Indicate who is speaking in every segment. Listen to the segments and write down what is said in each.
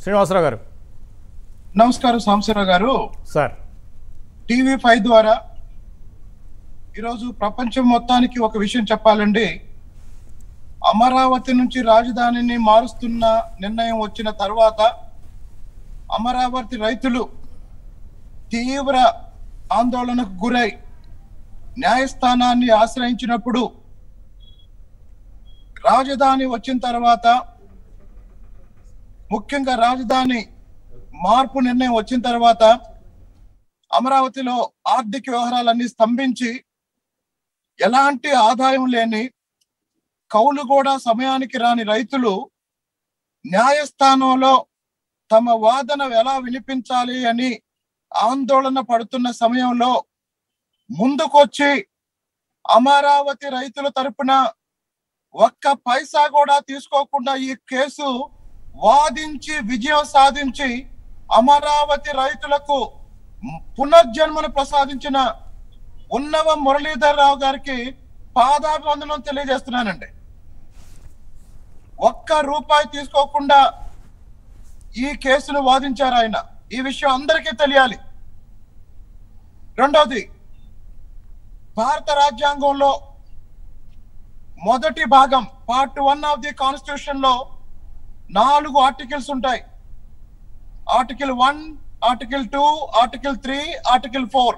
Speaker 1: శ్రీనివాసరావు గారు
Speaker 2: నమస్కారం సాంబశివరావు గారు
Speaker 1: సార్
Speaker 2: టీవీ ఫైవ్ ద్వారా ఈరోజు ప్రపంచం మొత్తానికి ఒక విషయం చెప్పాలండి అమరావతి నుంచి రాజధానిని మారుస్తున్న నిర్ణయం వచ్చిన తర్వాత అమరావతి రైతులు తీవ్ర ఆందోళనకు గురై న్యాయస్థానాన్ని ఆశ్రయించినప్పుడు రాజధాని వచ్చిన తర్వాత ముఖ్యంగా రాజధాని మార్పు నిర్ణయం వచ్చిన తర్వాత అమరావతిలో ఆర్థిక వ్యవహారాలన్నీ స్తంభించి ఎలాంటి ఆదాయం లేని కౌలు కూడా సమయానికి రాని రైతులు న్యాయస్థానంలో తమ వాదన ఎలా వినిపించాలి అని ఆందోళన పడుతున్న సమయంలో ముందుకొచ్చి అమరావతి రైతుల తరపున ఒక్క పైసా కూడా తీసుకోకుండా ఈ కేసు వాదించి విజయం సాధించి అమరావతి రైతులకు పునర్జన్మను ప్రసాదించిన ఉన్నవ మురళీధర్ రావు గారికి పాదాభివందనం తెలియజేస్తున్నానండి ఒక్క రూపాయి తీసుకోకుండా ఈ కేసును వాదించారు ఆయన ఈ విషయం అందరికీ తెలియాలి రెండవది భారత రాజ్యాంగంలో మొదటి భాగం part one of the constitution లో నాలుగు ఆర్టికల్స్ ఉంటాయి article one article two article three article four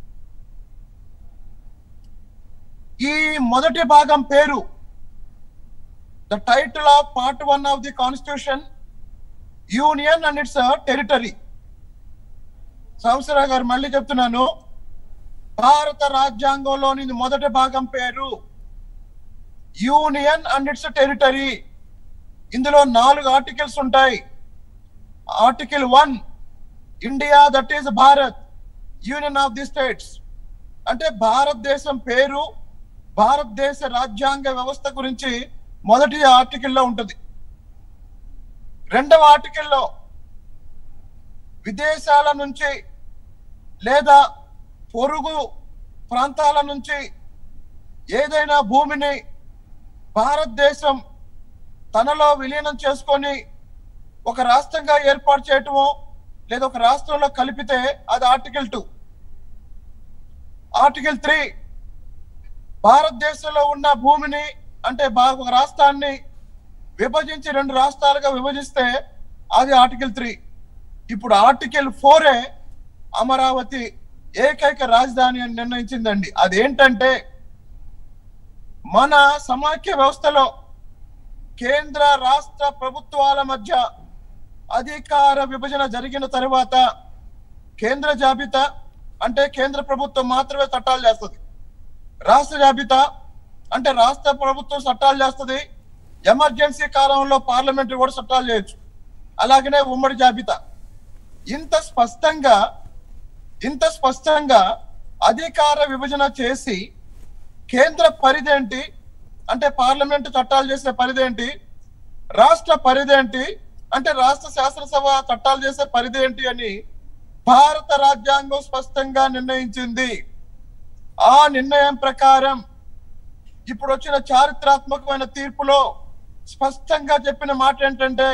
Speaker 2: ఈ మొదటి భాగం పేరు the title of part one of the constitution union and its territory సంవత్సరావు గారు మళ్ళీ చెప్తున్నాను భారత రాజ్యాంగంలోని మొదటి భాగం పేరు యూనియన్ అండ్ ఇట్స్ టెరిటరీ ఇందులో నాలుగు ఆర్టికల్స్ ఉంటాయి article one India that is Bharat union of the states అంటే భారతదేశం పేరు భారతదేశ రాజ్యాంగ వ్యవస్థ గురించి మొదటి ఆర్టికల్లో ఉంటుంది రెండవ ఆర్టికల్లో విదేశాల నుంచి లేదా పొరుగు ప్రాంతాల నుంచి ఏదైనా భూమిని భారతదేశం తనలో విలీనం చేసుకొని ఒక రాష్ట్రంగా ఏర్పాటు చేయటమో లేదా ఒక రాష్ట్రంలో కలిపితే అది ఆర్టికల్ టూ ఆర్టికల్ త్రీ భారతదేశంలో ఉన్న భూమిని అంటే బా- ఒక రాష్ట్రాన్ని విభజించి రెండు రాష్ట్రాలుగా విభజిస్తే అది ఆర్టికల్ త్రీ ఇప్పుడు ఆర్టికల్ ఫోరే అమరావతి ఏకైక రాజధాని అని నిర్ణయించిందండి అదేంటంటే మన సమాఖ్య వ్యవస్థలో కేంద్ర రాష్ట్ర ప్రభుత్వాల మధ్య అధికార విభజన జరిగిన తర్వాత కేంద్ర జాబితా అంటే కేంద్ర ప్రభుత్వం మాత్రమే చట్టాలు చేస్తుంది రాష్ట్ర జాబితా అంటే రాష్ట్ర ప్రభుత్వం చట్టాలు చేస్తుంది ఎమర్జెన్సీ కాలంలో పార్లమెంట్ కూడా చట్టాలు చేయొచ్చు అలాగనే ఉమ్మడి జాబితా ఇంత స్పష్టంగా ఇంత స్పష్టంగా అధికార విభజన చేసి కేంద్ర పరిధేంటి అంటే పార్లమెంట్ చట్టాలు చేసే పరిధేంటి రాష్ట్ర పరిధేంటి అంటే రాష్ట్ర శాసనసభ చట్టాలు చేసే పరిధేంటి అని భారత రాజ్యాంగం స్పష్టంగా నిర్ణయించింది ఆ నిర్ణయం ప్రకారం ఇప్పుడు వచ్చిన చారిత్రాత్మకమైన తీర్పులో స్పష్టంగా చెప్పిన మాట ఏంటంటే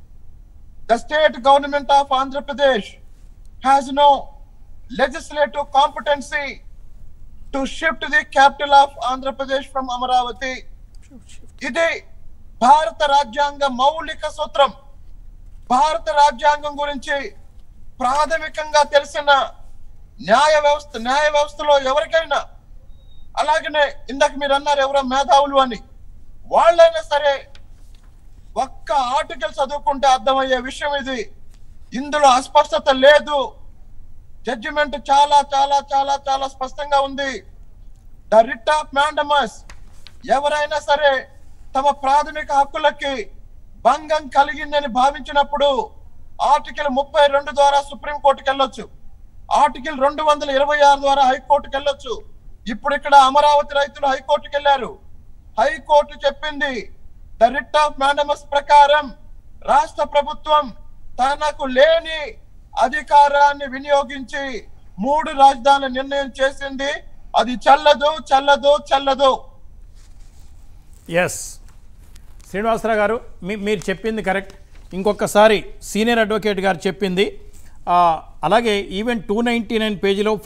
Speaker 2: the state government of Andhra Pradesh has no legislative competency to shift the capital of Andhra Pradesh from Amaravati ఇది భారత రాజ్యాంగ మౌలిక సూత్రం భారత రాజ్యాంగం గురించి ప్రాథమికంగా తెలిసిన న్యాయ వ్యవస్థ న్యాయ వ్యవస్థలో ఎవరికైనా అలాగనే ఇందాక మీరు అన్నారు ఎవరో మేధావులు అని వాళ్ళైనా సరే ఒక్క ఆర్టికల్ చదువుకుంటే అర్థమయ్యే విషయం ఇది ఇందులో అస్పష్టత లేదు జడ్జిమెంట్ చాలా చాలా చాలా చాలా స్పష్టంగా ఉంది ద రిట్ ఆఫ్ మ్యాండమస్ ఎవరైనా సరే తమ ప్రాథమిక హక్కులకి భంగం కలిగిందని భావించినప్పుడు ఆర్టికల్ ముప్పై రెండు ద్వారా సుప్రీం కోర్టుకి వెళ్ళొచ్చు ఆర్టికల్ రెండు వందల ఇరవై ఆరు ద్వారా హైకోర్టుకి వెళ్ళొచ్చు ఇప్పుడు ఇక్కడ అమరావతి రైతులు హైకోర్టుకి వెళ్ళారు హైకోర్టు చెప్పింది ద రిట్ ఆఫ్ మ్యాండమస్ ప్రకారం రాష్ట్ర ప్రభుత్వం తనకు లేని అధికారాన్ని వినియోగించి మూడు రాజధానుల నిర్ణయం చేసింది అది చల్లదు చల్లదు చల్లదు
Speaker 1: ఎస్ శ్రీనివాసరావు గారు మీ మీరు చెప్పింది కరెక్ట్ ఇంకొకసారి సీనియర్ అడ్వకేట్ గారు చెప్పింది ఆ, అలాగే ఈవెన్ టూ నైంటీ నైన్ పేజీలో